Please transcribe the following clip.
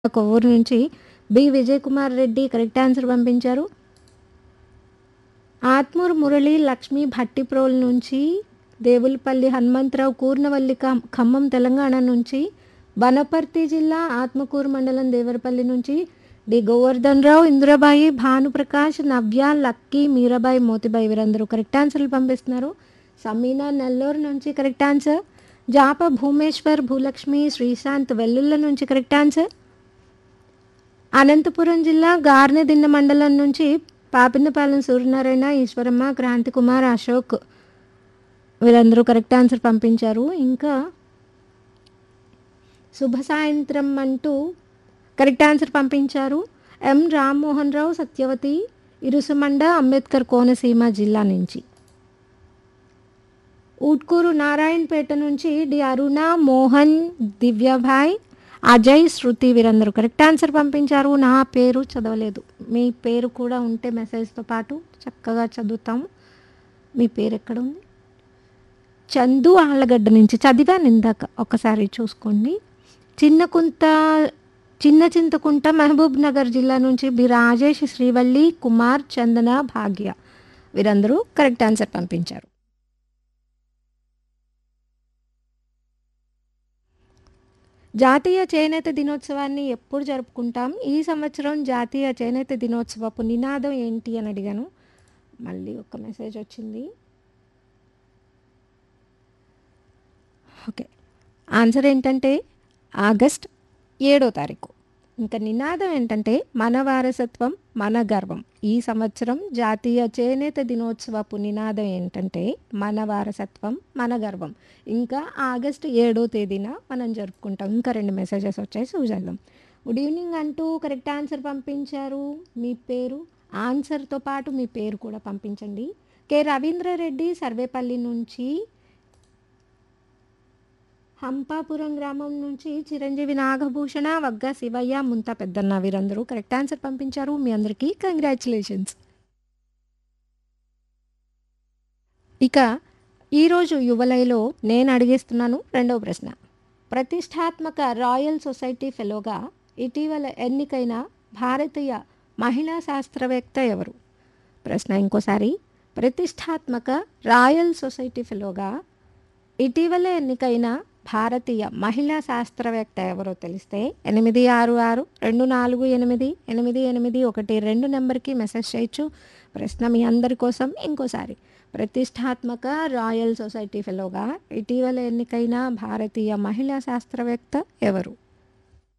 కొవ్వూరు నుంచి B Vijay Kumar Reddy correct answer పంపించారు ఆత్మూరు మురళి లక్ష్మీ భట్టిప్రోల్ నుంచి దేవులపల్లి హనుమంతరావు కూర్నవల్లి కం- ఖమ్మం తెలంగాణ నుంచి బనపర్తి జిల్లా ఆత్మకూరు మండలం దేవరపల్లి నుంచి డి గోవర్ధన్ రావు ఇందిరాబాయి భానుప్రకాష్ నవ్య లక్కీ మీరాబాయి మోతిబాయి వీరందరూ కరెక్ట్ ఆన్సర్లు పంపిస్తున్నారు సమీనా నెల్లూరు నుంచి కరెక్ట్ ఆన్సర్ జాప భూమేశ్వర్ భూలక్ష్మి శ్రీశాంత్ వెల్లుల్ల నుంచి కరెక్ట్ ఆన్సర్ అనంతపురం జిల్లా గార్నెదిన్న మండలం నుంచి పాపినపాలెం సూర్యనారాయణ ఈశ్వరమ్మ క్రాంతి కుమార్ అశోక్ వీరందరూ కరెక్ట్ ఆన్సర్ పంపించారు ఇంకా శుభ సాయంత్రం అంటూ కరెక్ట్ ఆన్సర్ పంపించారు ఎం రామ్మోహన్ రావు సత్యవతి ఇరుసుమండ అంబేద్కర్ కోనసీమ జిల్లా నుంచి ఊట్కూరు నారాయణపేట నుంచి డి అరుణ మోహన్ దివ్యభాయ్ అజయ్ శృతి వీరందరూ కరెక్ట్ ఆన్సర్ పంపించారు నా పేరు చదవలేదు మీ పేరు కూడా ఉంటే మెసేజ్తో పాటు చక్కగా చదువుతాము మీ పేరు ఎక్కడ ఉంది చందు ఆళ్ళగడ్డ నుంచి చదివాను ఇందాక ఒకసారి చూసుకోండి చిన్న కుంత చిన్న చింతకుంట మహబూబ్ నగర్ జిల్లా నుంచి బి రాజేష్ శ్రీవల్లి కుమార్ చందన భాగ్య వీరందరూ కరెక్ట్ ఆన్సర్ పంపించారు జాతీయ చేనేత దినోత్సవాన్ని ఎప్పుడు జరుపుకుంటాం ఈ సంవత్సరం జాతీయ చేనేత దినోత్సవపు నినాదం ఏంటి అని అడిగాను మళ్ళీ ఒక మెసేజ్ వచ్చింది ఓకే ఆన్సర్ ఏంటంటే ఆగస్ట్ ఏడో తారీఖు ఇంకా నినాదం ఏంటంటే మన వారసత్వం మన గర్వం ఈ సంవత్సరం జాతీయ చేనేత దినోత్సవపు నినాదం ఏంటంటే మన వారసత్వం మన గర్వం ఇంకా ఆగస్ట్ ఏడో తేదీన మనం జరుపుకుంటాం ఇంకా రెండు మెసేజెస్ వచ్చాయి చూసేద్దాం గుడ్ ఈవినింగ్ అంటూ కరెక్ట్ ఆన్సర్ పంపించారు మీ పేరు ఆన్సర్తో పాటు మీ పేరు కూడా పంపించండి కె రవీంద్రరెడ్డి సర్వేపల్లి నుంచి హంపాపురం గ్రామం నుంచి చిరంజీవి నాగభూషణ వగ్గ శివయ్య ముంత పెద్దన్న వీరందరూ కరెక్ట్ ఆన్సర్ పంపించారు మీ అందరికీ కంగ్రాచులేషన్స్ ఇక ఈరోజు యువలయలో నేను అడిగేస్తున్నాను రెండవ ప్రశ్న ప్రతిష్టాత్మక రాయల్ సొసైటీ ఫెలోగా ఇటీవల ఎన్నికైన భారతీయ మహిళా శాస్త్రవేత్త ఎవరు ప్రశ్న ఇంకోసారి ప్రతిష్టాత్మక రాయల్ సొసైటీ ఫెలోగా ఇటీవల ఎన్నికైన భారతీయ మహిళా శాస్త్రవేత్త ఎవరో తెలిస్తే ఎనిమిది ఆరు ఆరు రెండు నాలుగు ఎనిమిది ఎనిమిది ఎనిమిది ఒకటి రెండు నెంబర్కి మెసేజ్ చేయొచ్చు ప్రశ్న మీ అందరి కోసం ఇంకోసారి ప్రతిష్టాత్మక రాయల్ సొసైటీ ఫెలోగా ఇటీవల ఎన్నికైన భారతీయ మహిళా శాస్త్రవేత్త ఎవరు